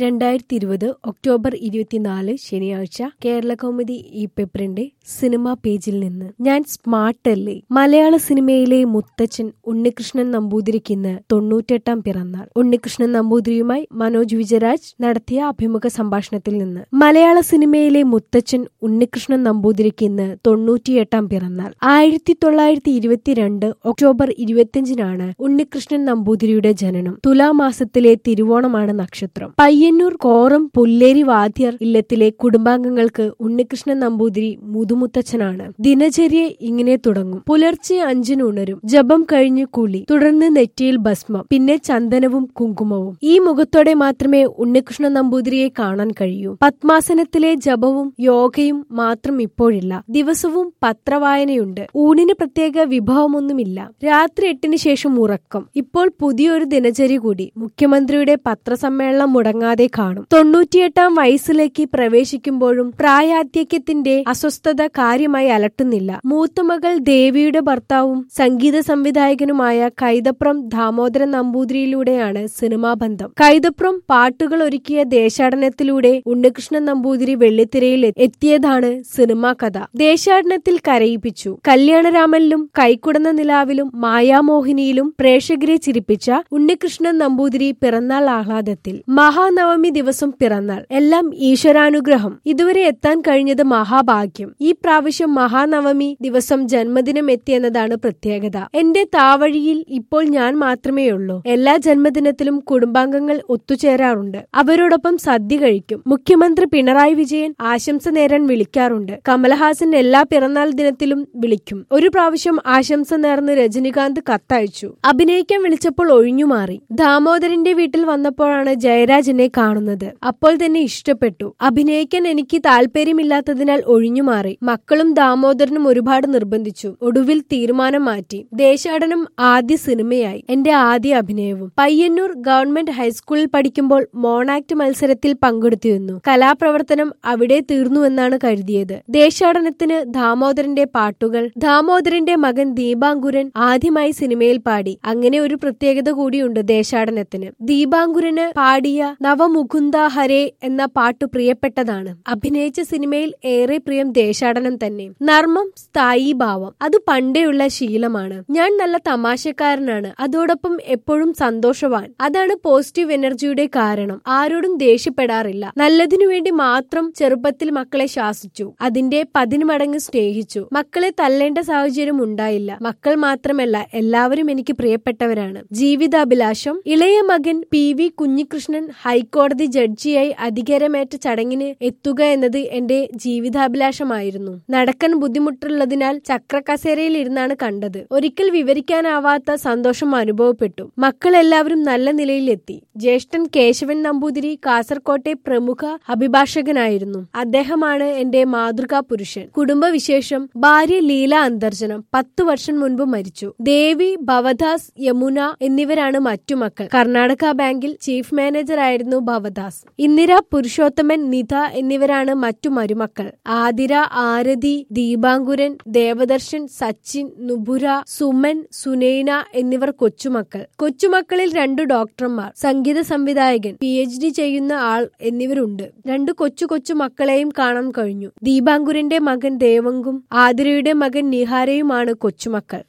രണ്ടായിരത്തി ഇരുപത് ഒക്ടോബർ ഇരുപത്തിനാല് ശനിയാഴ്ച കേരള കൗമുദി ഈ പേപ്പറിന്റെ സിനിമാ പേജിൽ നിന്ന് ഞാൻ സ്മാർട്ടല്ലേ മലയാള സിനിമയിലെ മുത്തച്ഛൻ ഉണ്ണികൃഷ്ണൻ നമ്പൂതിരിക്ക് ഇന്ന് തൊണ്ണൂറ്റെട്ടാം പിറന്നാൾ ഉണ്ണികൃഷ്ണൻ നമ്പൂതിരിയുമായി മനോജ് വിജയരാജ് നടത്തിയ അഭിമുഖ സംഭാഷണത്തിൽ നിന്ന് മലയാള സിനിമയിലെ മുത്തച്ഛൻ ഉണ്ണികൃഷ്ണൻ നമ്പൂതിരിക്ക് ഇന്ന് തൊണ്ണൂറ്റിയെട്ടാം പിറന്നാൾ ആയിരത്തി തൊള്ളായിരത്തി ഇരുപത്തിരണ്ട് ഒക്ടോബർ ഇരുപത്തിയഞ്ചിനാണ് ഉണ്ണികൃഷ്ണൻ നമ്പൂതിരിയുടെ ജനനം തുലാമാസത്തിലെ തിരുവോണമാണ് നക്ഷത്രം പയ്യന്നൂർ കോറം പുല്ലേരി വാദ്യർ ഇല്ലത്തിലെ കുടുംബാംഗങ്ങൾക്ക് ഉണ്ണികൃഷ്ണൻ നമ്പൂതിരി മുതുമുത്തച്ഛനാണ് ദിനചര്യ ഇങ്ങനെ തുടങ്ങും പുലർച്ചെ അഞ്ചിന് ഉണരും ജപം കഴിഞ്ഞ് കുളി തുടർന്ന് നെറ്റിയിൽ ഭസ്മം പിന്നെ ചന്ദനവും കുങ്കുമവും ഈ മുഖത്തോടെ മാത്രമേ ഉണ്ണികൃഷ്ണൻ നമ്പൂതിരിയെ കാണാൻ കഴിയൂ പത്മാസനത്തിലെ ജപവും യോഗയും മാത്രം ഇപ്പോഴില്ല ദിവസവും പത്രവായനയുണ്ട് ഊണിന് പ്രത്യേക വിഭവമൊന്നുമില്ല രാത്രി എട്ടിന് ശേഷം ഉറക്കം ഇപ്പോൾ പുതിയൊരു ദിനചര്യ കൂടി മുഖ്യമന്ത്രിയുടെ പത്രസമ്മേളനം മുടങ്ങാതെ കാണും തൊണ്ണൂറ്റിയെട്ടാം വയസ്സിലേക്ക് പ്രവേശിക്കുമ്പോഴും പ്രായാധിക്യത്തിന്റെ അസ്വസ്ഥത കാര്യമായി അലട്ടുന്നില്ല മൂത്തമകൾ ദേവിയുടെ ഭർത്താവും സംഗീത സംവിധായകനുമായ കൈതപ്രം ദാമോദരൻ നമ്പൂതിരിയിലൂടെയാണ് സിനിമാ ബന്ധം കൈതപ്രം പാട്ടുകൾ ഒരുക്കിയ ദേശാടനത്തിലൂടെ ഉണ്ണികൃഷ്ണൻ നമ്പൂതിരി വെള്ളിത്തിരയിൽ എത്തിയതാണ് സിനിമാ കഥ ദേശാടനത്തിൽ കരയിപ്പിച്ചു കല്യാണരാമനിലും കൈക്കുടന്ന നിലാവിലും മായാമോഹിനിയിലും പ്രേക്ഷകരെ ചിരിപ്പിച്ച ഉണ്ണികൃഷ്ണൻ നമ്പൂതിരി പിറന്നാൾ ആഹ്ലാദത്തിൽ മഹാനവമി ദിവസം പിറന്നാൾ എല്ലാം ഈശ്വരാനുഗ്രഹം ഇതുവരെ എത്താൻ കഴിഞ്ഞത് മഹാഭാഗ്യം ഈ പ്രാവശ്യം മഹാനവമി ദിവസം ജന്മദിനം എത്തിയെന്നതാണ് പ്രത്യേകത എന്റെ താവഴിയിൽ ഇപ്പോൾ ഞാൻ മാത്രമേ ഉള്ളൂ എല്ലാ ജന്മദിനത്തിലും കുടുംബാംഗങ്ങൾ ഒത്തുചേരാറുണ്ട് അവരോടൊപ്പം സദ്യ കഴിക്കും മുഖ്യമന്ത്രി പിണറായി വിജയൻ ആശംസ നേരാൻ വിളിക്കാറുണ്ട് കമലഹാസൻ എല്ലാ പിറന്നാൾ ദിനത്തിലും വിളിക്കും ഒരു പ്രാവശ്യം ആശംസ നേർന്ന് രജനികാന്ത് കത്തയച്ചു അഭിനയിക്കാൻ വിളിച്ചപ്പോൾ ഒഴിഞ്ഞുമാറി ദാമോദരന്റെ വീട്ടിൽ വന്നപ്പോഴാണ് ജയരാജനെ കാണുന്നത് അപ്പോൾ തന്നെ ഇഷ്ടപ്പെട്ടു അഭിനയിക്കാൻ എനിക്ക് താല്പര്യമില്ലാത്തതിനാൽ ഒഴിഞ്ഞുമാറി മക്കളും ദാമോദരനും ഒരുപാട് നിർബന്ധിച്ചു ഒടുവിൽ തീരുമാനം മാറ്റി ദേശാടനം ആദ്യ സിനിമയായി എന്റെ ആദ്യ അഭിനയവും പയ്യന്നൂർ ഗവൺമെന്റ് ഹൈസ്കൂളിൽ പഠിക്കുമ്പോൾ മോണാക്ട് മത്സരത്തിൽ പങ്കെടുത്തിരുന്നു കലാപ്രവർത്തനം അവിടെ തീർന്നുവെന്നാണ് കരുതിയത് ദേശാടനത്തിന് ദാമോദരന്റെ പാട്ടുകൾ ദാമോദരന്റെ മകൻ ദീപാങ്കുരൻ ആദ്യമായി സിനിമയിൽ പാടി അങ്ങനെ ഒരു പ്രത്യേകത കൂടിയുണ്ട് ദേശാടനത്തിന് ദീപാങ്കുരന് പാടിയ നവമുകുന്ദ ഹരേ എന്ന പാട്ട് പ്രിയപ്പെട്ടതാണ് അഭിനയിച്ച സിനിമയിൽ ഏറെ പ്രിയം ദേശാടനം തന്നെ നർമ്മം സ്ഥായി ഭാവം അത് പണ്ടേയുള്ള ശീലമാണ് ഞാൻ നല്ല തമാശക്കാരനാണ് അതോടൊപ്പം എപ്പോഴും സന്തോഷവാൻ അതാണ് പോസിറ്റീവ് എനർജിയുടെ കാരണം ആരോടും ദേഷ്യപ്പെടാറില്ല നല്ലതിനു വേണ്ടി മാത്രം ചെറുപ്പത്തിൽ മക്കളെ ശാസിച്ചു അതിന്റെ പതിന് മടങ്ങ് സ്നേഹിച്ചു മക്കളെ തല്ലേണ്ട സാഹചര്യം ഉണ്ടായില്ല മക്കൾ മാത്രമല്ല എല്ലാവരും എനിക്ക് പ്രിയപ്പെട്ടവരാണ് ജീവിതാഭിലാഷം ഇളയ മകൻ പി വി കുഞ്ഞികൃഷ്ണൻ ഹൈക്കോടതി ജഡ്ജിയായി അധികാരമേറ്റ ചടങ്ങിന് എത്തുക എന്നത് എന്റെ ജീവിതാഭിലാഷമായിരുന്നു നടക്കാൻ ബുദ്ധിമുട്ടുള്ളതിനാൽ ചക്രക്കസേരയിൽ ഇരുന്നാണ് കണ്ടത് ഒരിക്കൽ വിവരിക്കാനാവാത്ത സന്തോഷം അനുഭവപ്പെട്ടു മക്കൾ എല്ലാവരും നല്ല നിലയിലെത്തി ജ്യേഷ്ഠൻ കേശവൻ നമ്പൂതിരി കാസർകോട്ടെ പ്രമുഖ അഭിഭാഷകനായിരുന്നു അദ്ദേഹമാണ് എന്റെ മാതൃകാ പുരുഷൻ കുടുംബവിശേഷം ഭാര്യ ലീല അന്തർജനം പത്തു വർഷം മുൻപ് മരിച്ചു ദേവി ഭവദാസ് യമുന എന്നിവരാണ് മറ്റു മക്കൾ കർണാടക ബാങ്കിൽ ചീഫ് മാനേജർ ആയിരുന്നു ഭവദാസ് ഇന്ദിര പുരുഷോത്തമൻ നിധ എന്നിവരാണ് മറ്റു മരുമക്കൾ ആതിര ആരതി ദീപാങ്കുരൻ ദേവദർശൻ സച്ചിൻ നുബുര സുമൻ സുനൈന എന്നിവർ കൊച്ചുമക്കൾ കൊച്ചുമക്കളിൽ രണ്ടു ഡോക്ടർമാർ സംഗീത സംവിധായകൻ പി എച്ച് ഡി ചെയ്യുന്ന ആൾ എന്നിവരുണ്ട് രണ്ട് കൊച്ചു കൊച്ചു മക്കളെയും കാണാൻ കഴിഞ്ഞു ദീപാങ്കുരന്റെ മകൻ ദേവങ്കും ആതിരയുടെ മകൻ നിഹാരയുമാണ് കൊച്ചുമക്കൾ